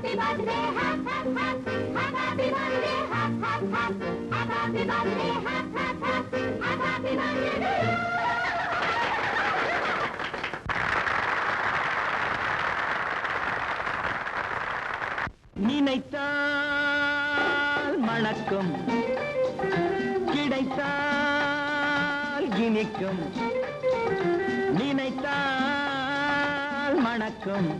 Happy birthday, hap, hap, hap. Happy birthday, hap, hap, hap. Happy birthday, hap, hap, hap. Happy birthday to you. நினைத்தால் மணக்கும் கிடைத்தால் இனிக்கும் நினைத்தால் மணக்கும்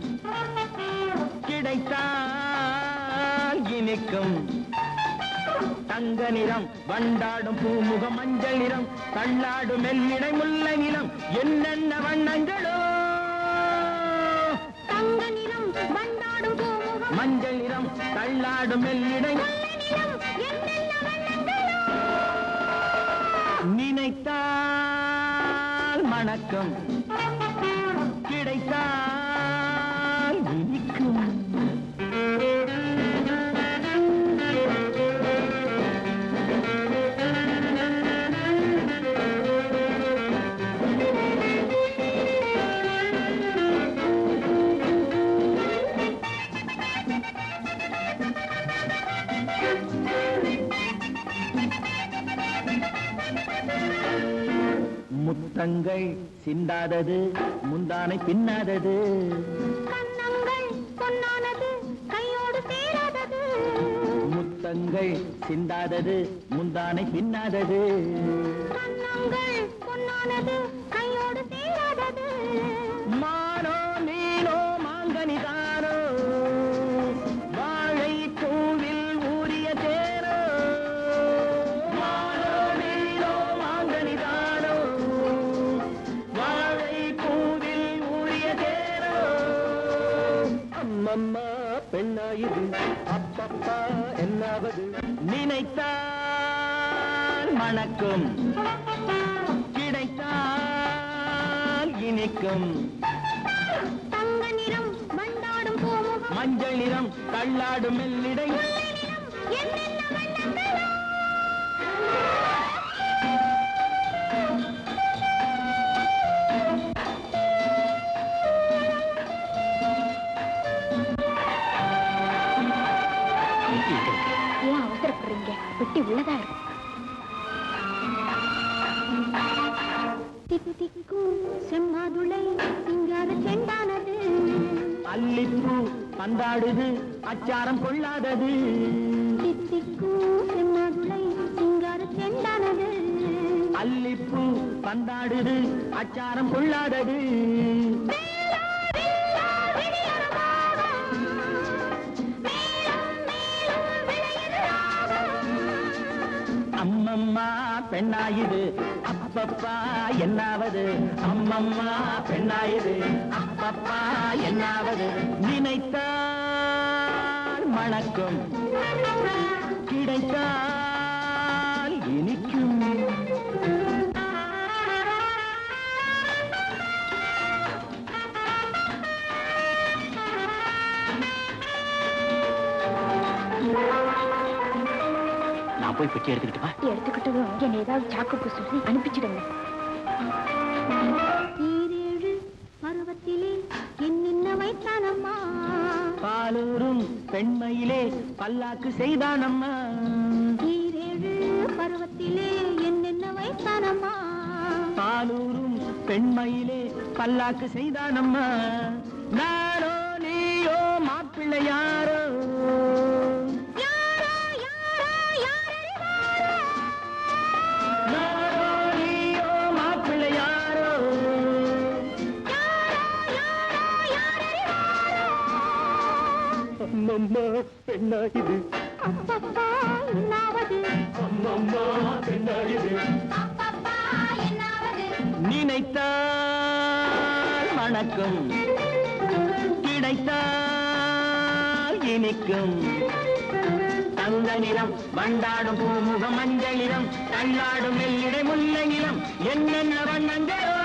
கிடைத்தால் இனிக்கும் தங்க நிறம் வண்டாடும் பூமுகம் மஞ்சள் நிறம் தள்ளாடும் மெல்லிடை முல்லை நிறம் என்னென்ன வண்ணங்களோ தங்க நிறம் வண்டாடும் பூமுகம் மஞ்சள் நிறம் தள்ளாடும் மெல்லிடை வெள்ளை நிறம் என்னென்ன வண்ணங்களோ நினைத்தால் மணக்கம் கிடைத்தால் இனிக்கும் முத்தங்கள் சிந்தாதது முந்தானை பின்னாதது கன்னங்கள் பொன்னானது கையோடு சேராதது முத்தங்கள் சிந்தாதது முந்தானை பின்னாதது கன்னங்கள் பொன்னானது கையோடு சேராதது மானோ நீனோ மாங்கனிதானோ வாழை பூவில் ஊறிய தேரோ மானோ நீனோ மாங்கனிதானோ வாழை பூவில் ஊறிய தேரோ அம்மம்மா பெண்ணாயுது அப்பப்பா என்னாவது நினைத்தால் மணக்கும் கிடைத்தால் இனிக்கும் தங்க நிறம் வண்டாடும் பூமுகம் மஞ்சள் நிறம் தள்ளாடும் மெல்லிடை வெள்ளை நிறம் என்னென்ன வண்ணங்களோ ஏன் அவசரப்படுறீங்க பெட்டி உள்ளதா இருக்கும் திக்கு திக்கும் செம்மாதுளை சிங்கார செண்டானது அல்லிப்பூ பந்தாடுது அச்சாரம் கொள்ளாதது தித்திக்கும் செம்மாதுளை சிங்கார செண்டானது அல்லிப்பூ பந்தாடுது அச்சாரம் கொள்ளாதது அம்மம்மா பெண்ணாயுது அப்பப்பா என்னாவது அம்மம்மா பெண்ணாயுது அப்பப்பா என்னாவது நினைத்தால் மணக்கும் கிடைத்தால் இனிக்கும் நான் போய் பெட்டி எடுத்துக்கிட்டு வா எடுத்துக்கிட்டதும் என்ன ஏதாவது சாக்குப்பு சொல்லி அனுப்பிச்சிடுங்க ஈரேழு பருவத்திலே என்னென்ன வைத்தானம்மா பாலூரும் பெண்மையிலே பல்லாக்கு செய்தானம்மா ஈரேழு பருவத்திலே என்னென்ன வைத்தானம்மா பாலூரும் பெண்மையிலே பல்லாக்கு செய்தானம்மா நானோ நீயோ மாப்பிள்ளை யாரோ யாரோ யாரோ யாரறிவாரோ நானோ நீயோ மாப்பிள்ளை யாரோ யாரோ யாரோ யாரறிவாரோ அம்மம்மா பெண்ணாயுது அப்பப்பா என்னாவது அம்மம்மா பெண்ணாயுது அப்பப்பா என்னாவது நினைத்தால் மணக்கும் கிடைத்தால் இனிக்கும் தங்க நிறம் வண்டாடும் பூமுகம் மஞ்சள் நிறம் தள்ளாடும் மெல்லிடை முல்லை நிறம் என்னென்ன வண்ணங்களோ